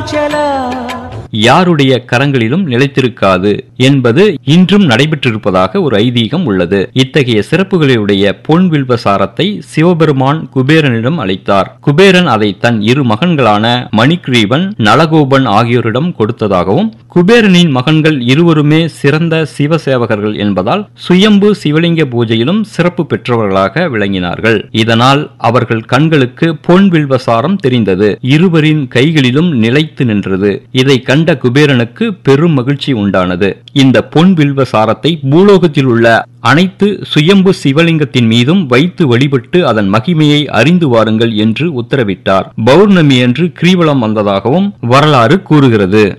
அருணாச்சலா யாருடைய கரங்களிலும் நிலைத்திருக்காது என்பது இன்றும் நடைபெற்றிருப்பதாக ஒரு ஐதீகம் உள்ளது இத்தகைய சிறப்புகளுடைய பொன் வில்வ சாரத்தை சிவபெருமான் குபேரனிடம் அளித்தார் குபேரன் அதை தன் இரு மகன்களான மணிக்ரீவன் நலகோபன் ஆகியோரிடம் கொடுத்ததாகவும் குபேரனின் மகன்கள் இருவருமே சிறந்த சிவசேவகர்கள் என்பதால் சுயம்பு சிவலிங்க பூஜையிலும் சிறப்பு பெற்றவர்களாக விளங்கினார்கள் இதனால் அவர்கள் கண்களுக்கு பொன் வில்வசாரம் தெரிந்தது இருவரின் கைகளிலும் நிலைத்து நின்றது இதை கண்ட குபேரனுக்கு பெரும் மகிழ்ச்சி உண்டானது இந்த பொன் வில்வ சாரத்தை பூலோகத்தில் உள்ள அனைத்து சுயம்பு சிவலிங்கத்தின் மீதும் வைத்து வழிபட்டு அதன் மகிமையை அறிந்து வாருங்கள் என்று உத்தரவிட்டார் பௌர்ணமி அன்று கிரிவலம் வந்ததாகவும் வரலாறு கூறுகிறது